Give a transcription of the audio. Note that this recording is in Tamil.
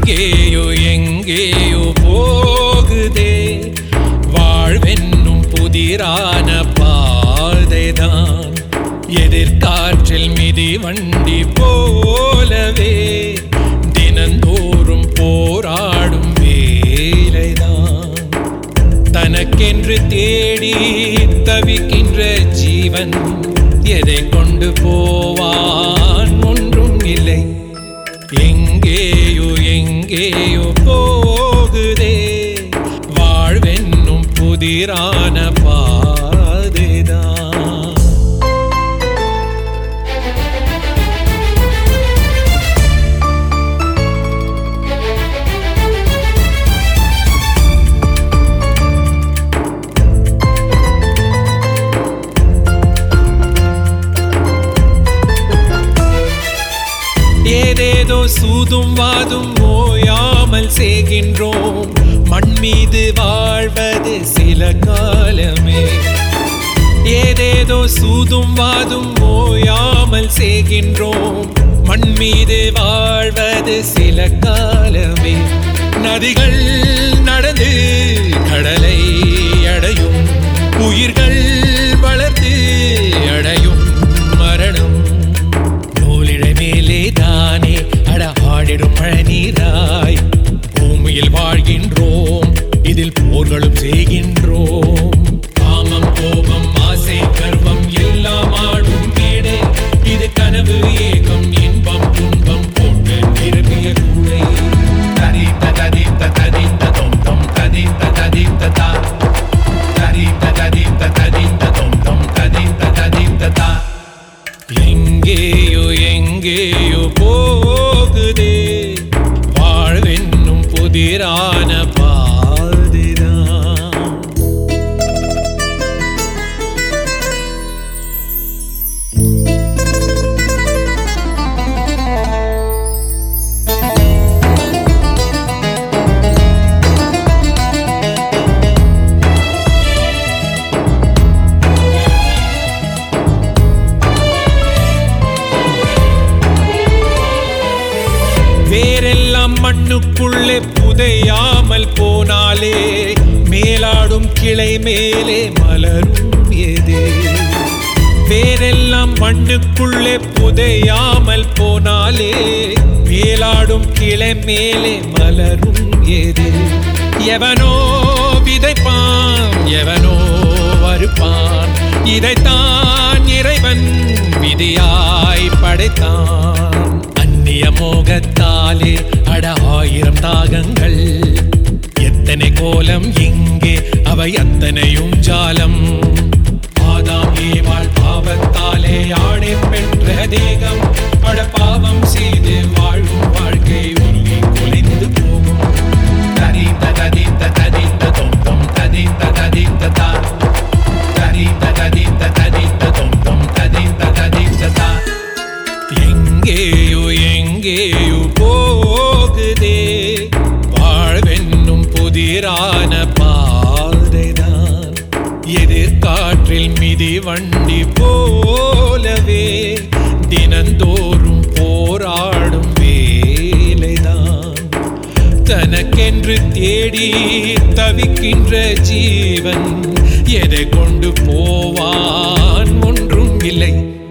எங்கேயோ எங்கேயோ போகுதே வாழ்வென்னும் புதிரான பாதைதான் எதிர்காற்றில் மிதி வண்டி போலவே தினந்தோறும் போராடும் வேலைதான் தனக்கென்று தேடி தவிக்கின்ற ஜீவன் எதை கொண்டு போவான் ஒன்றும் இல்லை எங்கேயோ எங்கேயோ போகுதே வாழ்வென்னும் புதிரான பாதைதான் ஏதேதோ சூதும் வாதும் ஓயாமல் செய்கின்றோம் மண் மீது வாழ்வது சில காலமே ஏதேதோ சூதும் வாதும் ஓயாமல் செய்கின்றோம் மண் மீது வாழ்வது சில காலமே நதிகள் நடந்து கடலை அடையும் உயிர்கள் வளர்ந்து அடையும் மரணம் நூலிழை மேலே தானே அட ஆடிடும் மழை நீராய் பூமியில் வாழ்கின்றோம் இதில் போர்களும் செய்கின்றோம் காமம் கோபம் ஆசை கர்வம் எல்லாம் ஆடும் வீடே இது கனவு ஏகம் இன்பம் துன்பம் போட்டு நிரம்பிய கூடை தரித்த தரித்த தரித்த தொம் தொம் தரித்த தரித்த தா தரித்த தரித்த தரித்த தொம் தொம் தரித்த தரித்த தா எங்கேயோ எங்கேயோ போகுதே வாழ்வென்னும் புதிரான பாதைதான் வேரெல்லாம் மண்ணுக்குள்ளே புதையாமல் போனாலே மேலாடும் கிளை மேலே மலரும் எதே வேரெல்லாம் மண்ணுக்குள்ளே புதையாமல் போனாலே மேலாடும் கிளை மேலே மலரும் எது எவனோ விதைப்பான் எவனோ வருப்பான் இதைத்தான் இறைவன் விதியாய் படைத்தான் அந்நிய மோகத்தாலே அட ஆயிரம் தாகங்கள் எத்தனை கோலம் இங்கே அவை அத்தனையும் ஜாலம் ஆதாம் ஏவாள் பாவத்தாலே ஆணை பெற்ற தேகம் அட பாவம் செய்து வாழும் வாழ்க்கை உருகி குலைந்து போகும் தரித்த தரித்த தரித்த தொம் தொம் தரித்த தரித்த தா தரித்த தரித்த தரித்த தொம் தொம் தரித்த தரித்த தா எங்கேயோ எங்கேயோ போகுதே வாழ்வென்னும் புதிரான பாதைதான் எதிர்காற்றில் மிதி வண்டி போலவே தினந்தோறும் போராடும் வேலைதான் தனக்கென்று தேடி தவிக்கின்ற ஜீவன் எதை கொண்டு போவான் ஒன்றும் இல்லை